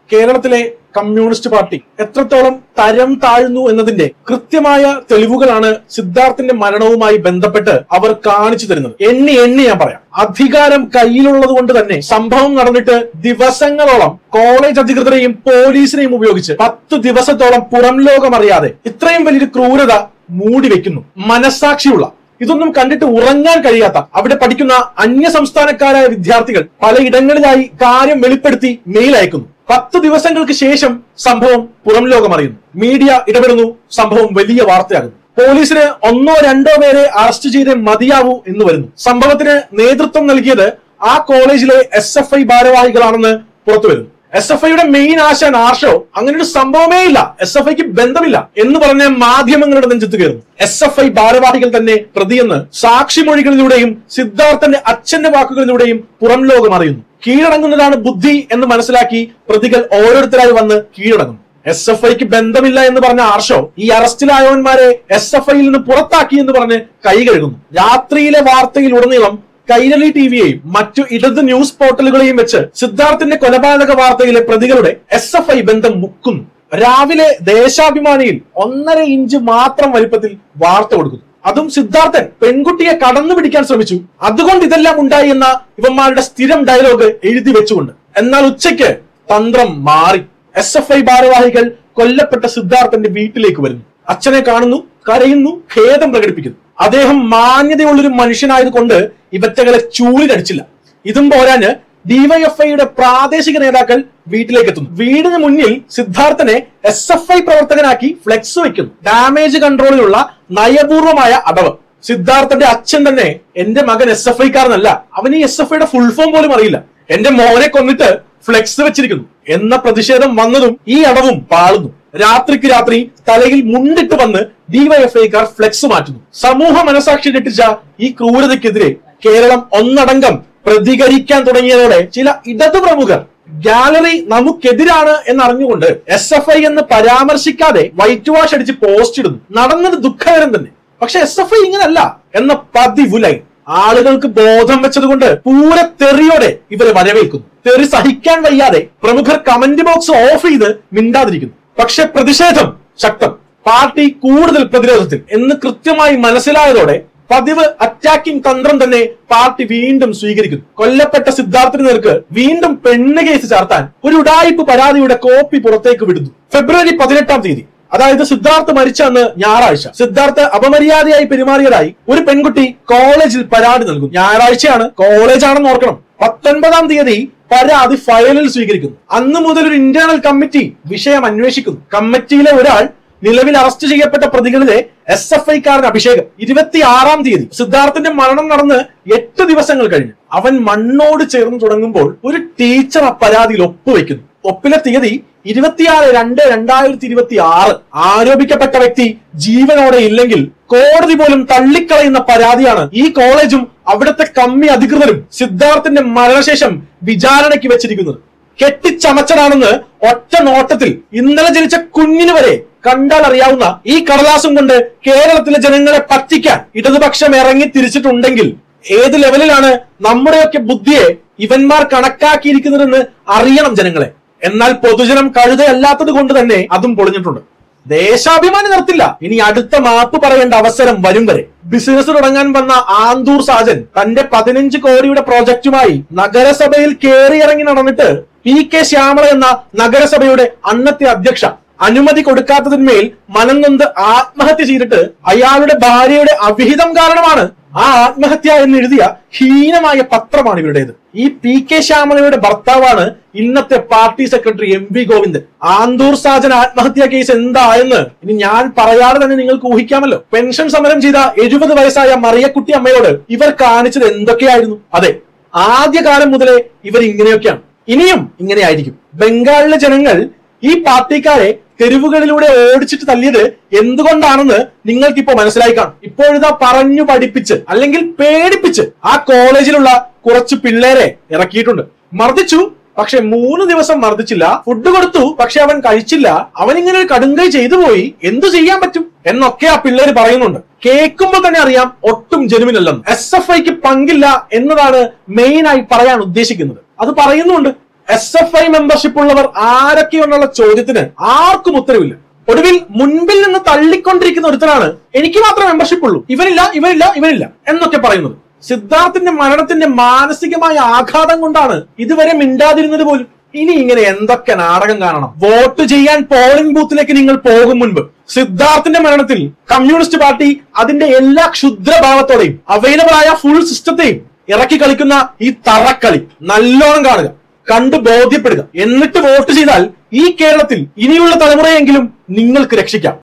കേരളത്തിലെ communist party എത്രത്തോളം തരം താഴ്ന്നു എന്നതിന്റെ കൃത്യമായ തെളിവുകളാണ് സിദ്ധാർത്ഥിന്റെ മരണവുമായി ബന്ധപ്പെട്ട് അവർ കാണിച്ചു തരുന്നത് എണ്ണി എണ്ണി ഞാൻ പറയാം അധികാരം കയ്യിലുള്ളത് കൊണ്ട് തന്നെ സംഭവം നടന്നിട്ട് ദിവസങ്ങളോളം കോളേജ് അധികൃതരെയും പോലീസിനെയും ഉപയോഗിച്ച് പത്ത് ദിവസത്തോളം പുറം ലോകം അറിയാതെ ഇത്രയും വലിയൊരു ക്രൂരത മൂടി വെക്കുന്നു മനസാക്ഷിയുള്ള ഇതൊന്നും കണ്ടിട്ട് ഉറങ്ങാൻ കഴിയാത്ത അവിടെ പഠിക്കുന്ന അന്യ സംസ്ഥാനക്കാരായ വിദ്യാർത്ഥികൾ പലയിടങ്ങളിലായി കാര്യം വെളിപ്പെടുത്തി മെയിൽ അയക്കുന്നു പത്ത് ദിവസങ്ങൾക്ക് ശേഷം സംഭവം പുറം ലോകം അറിയുന്നു മീഡിയ ഇടപെടുന്നു സംഭവം വലിയ വാർത്തയാകുന്നു പോലീസിന് ഒന്നോ രണ്ടോ പേരെ അറസ്റ്റ് ചെയ്തേ മതിയാവൂ എന്ന് വരുന്നു സംഭവത്തിന് നേതൃത്വം നൽകിയത് ആ കോളേജിലെ എസ് എഫ് ഐ ഭാരവാഹികളാണെന്ന് പുറത്തു വരുന്നു എസ് എഫ് ഐയുടെ മെയിൻ ആശാൻ ആർഷോ അങ്ങനെ ഒരു സംഭവമേ ഇല്ല എസ് എഫ് ഐക്ക് ബന്ധമില്ല എന്ന് പറഞ്ഞ മാധ്യമങ്ങളുടെ നെഞ്ചത്ത് കയറുന്നു എസ് എഫ് ഐ ഭാരവാഹികൾ തന്നെ പ്രതിയെന്ന് സാക്ഷിമൊഴികളിലൂടെയും സിദ്ധാർത്ഥന്റെ അച്ഛന്റെ വാക്കുകളിലൂടെയും പുറം ലോകം അറിയുന്നു കീഴടങ്ങുന്നതാണ് ബുദ്ധി എന്ന് മനസ്സിലാക്കി പ്രതികൾ ഓരോരുത്തരായി വന്ന് കീഴടങ്ങുന്നു എസ് എഫ് ഐക്ക് ബന്ധമില്ല എന്ന് പറഞ്ഞ ആർഷോ ഈ അറസ്റ്റിലായവന്മാരെ എസ് എഫ് ഐയിൽ നിന്ന് പുറത്താക്കി എന്ന് പറഞ്ഞ് കൈ കഴുകുന്നു രാത്രിയിലെ വാർത്തയിലുടനീളം കൈരളി ടിവിയെയും മറ്റു ഇടത് ന്യൂസ് പോർട്ടലുകളെയും വെച്ച് സിദ്ധാർത്ഥിന്റെ കൊലപാതക വാർത്തയിലെ പ്രതികളുടെ എസ് എഫ് ഐ ബന്ധം മുക്കുന്നു രാവിലെ ദേശാഭിമാനിയിൽ ഒന്നര ഇഞ്ച് മാത്രം വലിപ്പത്തിൽ വാർത്ത കൊടുക്കുന്നു അതും സിദ്ധാർത്ഥൻ പെൺകുട്ടിയെ കടന്നു പിടിക്കാൻ ശ്രമിച്ചു അതുകൊണ്ട് ഇതെല്ലാം ഉണ്ടായി എന്ന ഇവന്മാരുടെ സ്ഥിരം ഡയലോഗ് എഴുതി വെച്ചുകൊണ്ട് എന്നാൽ ഉച്ചയ്ക്ക് തന്ത്രം മാറി എസ് എഫ് ഐ ഭാരവാഹികൾ കൊല്ലപ്പെട്ട സിദ്ധാർത്ഥന്റെ വീട്ടിലേക്ക് വരുന്നു അച്ഛനെ കാണുന്നു കരയുന്നു ഖേദം പ്രകടിപ്പിക്കുന്നു അദ്ദേഹം മാന്യതയുള്ളൊരു മനുഷ്യനായതുകൊണ്ട് ഇവറ്റകളെ ചൂളിലടിച്ചില്ല ഇതും പോരാന് ഡിവൈഎഫ്ഐയുടെ പ്രാദേശിക നേതാക്കൾ വീട്ടിലേക്ക് എത്തുന്നു വീടിന് മുന്നിൽ സിദ്ധാർത്ഥനെ എസ് എഫ് ഐ പ്രവർത്തകനാക്കി ഫ്ലെക്സ് വെക്കുന്നു ഡാമേജ് കൺട്രോളിലുള്ള നയപൂർവമായ അടവ് സിദ്ധാർത്ഥന്റെ അച്ഛൻ തന്നെ എന്റെ മകൻ എസ് എഫ് ഐക്കാരനല്ല അവൻ ഈ എസ് എഫ് ഐയുടെ ഫുൾ ഫോം പോലും അറിയില്ല എന്റെ മോനെ കൊന്നിട്ട് ഫ്ലെക്സ് വെച്ചിരിക്കുന്നു എന്ന പ്രതിഷേധം വന്നതും ഈ അടവും പാളുന്നു രാത്രിക്ക് രാത്രി തലയിൽ മുണ്ടിട്ട് വന്ന് ഡിവൈഎഫ്ഐക്കാർ ഫ്ലെക്സ് മാറ്റുന്നു സമൂഹ മനസാക്ഷി ഞെട്ടിച്ച ഈ ക്രൂരതയ്ക്കെതിരെ കേരളം ഒന്നടങ്കം പ്രതികരിക്കാൻ തുടങ്ങിയതോടെ ചില ഇടതു പ്രമുഖർ ഗാലറി നമുക്കെതിരാണ് എന്നറിഞ്ഞുകൊണ്ട് എസ് എഫ് ഐ എന്ന് പരാമർശിക്കാതെ വൈറ്റ് വാഷ് അടിച്ച് പോസ്റ്റ് ഇടുന്നു നടന്നത് ദുഃഖകരം തന്നെ പക്ഷെ എസ് എഫ് ഐ ഇങ്ങനല്ല എന്ന പതിവുലൈ ആളുകൾക്ക് ബോധം വെച്ചതുകൊണ്ട് പൂര തെറിയോടെ ഇവരെ വരവേൽക്കുന്നു തെറി സഹിക്കാൻ വയ്യാതെ പ്രമുഖർ കമന്റ് ബോക്സ് ഓഫ് ചെയ്ത് മിണ്ടാതിരിക്കുന്നു പക്ഷെ പ്രതിഷേധം ശക്തം പാർട്ടി കൂടുതൽ പ്രതിരോധത്തിൽ എന്ന് കൃത്യമായി മനസ്സിലായതോടെ പതിവ് അറ്റാക്കിംഗ് തന്ത്രം തന്നെ പാർട്ടി വീണ്ടും സ്വീകരിക്കുന്നു കൊല്ലപ്പെട്ട സിദ്ധാർത്ഥിന് നേർക്ക് വീണ്ടും പെണ്ണ് കേസ് ചാർത്താൻ ഒരു ഉടായിപ്പ് പരാതിയുടെ കോപ്പി പുറത്തേക്ക് വിടുന്നു ഫെബ്രുവരി പതിനെട്ടാം തീയതി അതായത് സിദ്ധാർത്ഥ് മരിച്ച അന്ന് ഞായറാഴ്ച സിദ്ധാർത്ഥ് അപമര്യാദയായി പെരുമാറിയതായി ഒരു പെൺകുട്ടി കോളേജിൽ പരാതി നൽകും ഞായറാഴ്ചയാണ് കോളേജാണെന്ന് ഓർക്കണം പത്തൊൻപതാം തീയതി പരാതി ഫയലിൽ സ്വീകരിക്കുന്നു അന്ന് മുതൽ ഒരു ഇന്റേണൽ കമ്മിറ്റി വിഷയം അന്വേഷിക്കുന്നു കമ്മിറ്റിയിലെ ഒരാൾ നിലവിൽ അറസ്റ്റ് ചെയ്യപ്പെട്ട പ്രതികളിലെ എസ് എഫ് ഐക്കാരൻ അഭിഷേകം ഇരുപത്തിയാറാം തീയതി സിദ്ധാർത്ഥിന്റെ മരണം നടന്ന് എട്ട് ദിവസങ്ങൾ കഴിഞ്ഞു അവൻ മണ്ണോട് ചേർന്ന് തുടങ്ങുമ്പോൾ ഒരു ടീച്ചർ ആ പരാതിയിൽ ഒപ്പുവെക്കുന്നു ഒപ്പിലെ തീയതി ഇരുപത്തിയാറ് രണ്ട് രണ്ടായിരത്തി ഇരുപത്തി ആറ് ആരോപിക്കപ്പെട്ട വ്യക്തി ജീവനോടെ ഇല്ലെങ്കിൽ കോടതി പോലും തള്ളിക്കളയുന്ന പരാതിയാണ് ഈ കോളേജും അവിടുത്തെ കമ്മി അധികൃതരും സിദ്ധാർത്ഥിന്റെ മരണശേഷം വിചാരണയ്ക്ക് വെച്ചിരിക്കുന്നത് കെട്ടിച്ചമച്ചതാണെന്ന് ഒറ്റ നോട്ടത്തിൽ ഇന്നലെ ജനിച്ച കുഞ്ഞിന് വരെ കണ്ടാൽ അറിയാവുന്ന ഈ കടലാസും കൊണ്ട് കേരളത്തിലെ ജനങ്ങളെ പറ്റിക്കാൻ ഇടതുപക്ഷം ഇറങ്ങി തിരിച്ചിട്ടുണ്ടെങ്കിൽ ഏത് ലെവലിലാണ് നമ്മുടെയൊക്കെ ബുദ്ധിയെ ഇവന്മാർ കണക്കാക്കിയിരിക്കുന്നതെന്ന് അറിയണം ജനങ്ങളെ എന്നാൽ പൊതുജനം കഴുതയല്ലാത്തത് കൊണ്ട് തന്നെ അതും പൊളിഞ്ഞിട്ടുണ്ട് ദേശാഭിമാനി നിർത്തില്ല ഇനി അടുത്ത മാപ്പ് പറയേണ്ട അവസരം വരും വരെ ബിസിനസ് തുടങ്ങാൻ വന്ന ആന്തൂർ സാജൻ തന്റെ പതിനഞ്ച് കോടിയുടെ പ്രോജക്റ്റുമായി നഗരസഭയിൽ കയറിയിറങ്ങി നടന്നിട്ട് പി കെ ശ്യാമള എന്ന നഗരസഭയുടെ അന്നത്തെ അധ്യക്ഷ അനുമതി കൊടുക്കാത്തതിന്മേൽ മനം നൊന്ത് ആത്മഹത്യ ചെയ്തിട്ട് അയാളുടെ ഭാര്യയുടെ അവിഹിതം കാരണമാണ് ആ ആത്മഹത്യ എന്ന് എഴുതിയ ഹീനമായ പത്രമാണ് ഇവരുടേത് ഈ പി കെ ശ്യാമളയുടെ ഭർത്താവാണ് ഇന്നത്തെ party secretary M V Govindan Anthoor Sajan ആത്മഹത്യാ കേസ് എന്തായെന്ന് ഇനി ഞാൻ പറയാതെ തന്നെ നിങ്ങൾക്ക് ഊഹിക്കാമല്ലോ പെൻഷൻ സമരം ചെയ്ത എഴുപത് വയസ്സായ മറിയക്കുട്ടി അമ്മയോട് ഇവർ കാണിച്ചത് എന്തൊക്കെയായിരുന്നു അതെ ആദ്യകാലം മുതലേ ഇവർ ഇങ്ങനെയൊക്കെയാണ് ഇനിയും ഇങ്ങനെയായിരിക്കും ബംഗാളിലെ ജനങ്ങൾ ഈ പാർട്ടിക്കാരെ തെരുവുകളിലൂടെ ഓടിച്ചിട്ട് തല്ലിയത് എന്തുകൊണ്ടാണെന്ന് നിങ്ങൾക്ക് ഇപ്പോ മനസ്സിലായി കാണും ഇപ്പോഴിതാ പറഞ്ഞു പഠിപ്പിച്ച് അല്ലെങ്കിൽ പേടിപ്പിച്ച് ആ കോളേജിലുള്ള കുറച്ച് പിള്ളേരെ ഇറക്കിയിട്ടുണ്ട് മർദ്ദിച്ചു പക്ഷെ മൂന്ന് ദിവസം മർദ്ദിച്ചില്ല ഫുഡ് കൊടുത്തു പക്ഷെ അവൻ കഴിച്ചില്ല അവൻ ഇങ്ങനെ ഒരു കടുങ്കൈ ചെയ്തു പോയി എന്തു ചെയ്യാൻ പറ്റും എന്നൊക്കെ ആ പിള്ളേര് പറയുന്നുണ്ട് കേൾക്കുമ്പോൾ തന്നെ അറിയാം ഒട്ടും ജനുവിനല്ലെന്ന് എസ് എഫ് ഐക്ക് പങ്കില്ല എന്നതാണ് മെയിൻ ആയി പറയാൻ ഉദ്ദേശിക്കുന്നത് അത് പറയുന്നുണ്ട് എസ് എഫ് ഐ മെമ്പർഷിപ്പ് ഉള്ളവർ ആരൊക്കെയെന്നുള്ള ചോദ്യത്തിന് ആർക്കും ഉത്തരവില്ല ഒടുവിൽ മുൻപിൽ നിന്ന് തള്ളിക്കൊണ്ടിരിക്കുന്ന ഒരുത്തനാണ് എനിക്ക് മാത്രമേ മെമ്പർഷിപ്പ് ഉള്ളൂ ഇവനില്ല ഇവനില്ല ഇവനില്ല എന്നൊക്കെ പറയുന്നത് സിദ്ധാർത്ഥിന്റെ മരണത്തിന്റെ മാനസികമായ ആഘാതം കൊണ്ടാണ് ഇതുവരെ മിണ്ടാതിരുന്നത് പോലും ഇനി ഇങ്ങനെ എന്തൊക്കെ നാടകം കാണണം വോട്ട് ചെയ്യാൻ പോളിംഗ് ബൂത്തിലേക്ക് നിങ്ങൾ പോകും മുൻപ് സിദ്ധാർത്ഥിന്റെ മരണത്തിൽ കമ്മ്യൂണിസ്റ്റ് പാർട്ടി അതിന്റെ എല്ലാ ക്ഷുദ്രഭാവത്തോടെയും അവൈലബിൾ ആയ ഫുൾ സിസ്റ്റത്തെയും ഇറക്കി കളിക്കുന്ന ഈ തറക്കളി നല്ലോണം കാണുക കണ്ട് ബോധ്യപ്പെടുക എന്നിട്ട് വോട്ട് ചെയ്താൽ ഈ കേരളത്തിൽ ഇനിയുള്ള തലമുറയെങ്കിലും നിങ്ങൾക്ക് രക്ഷിക്കാം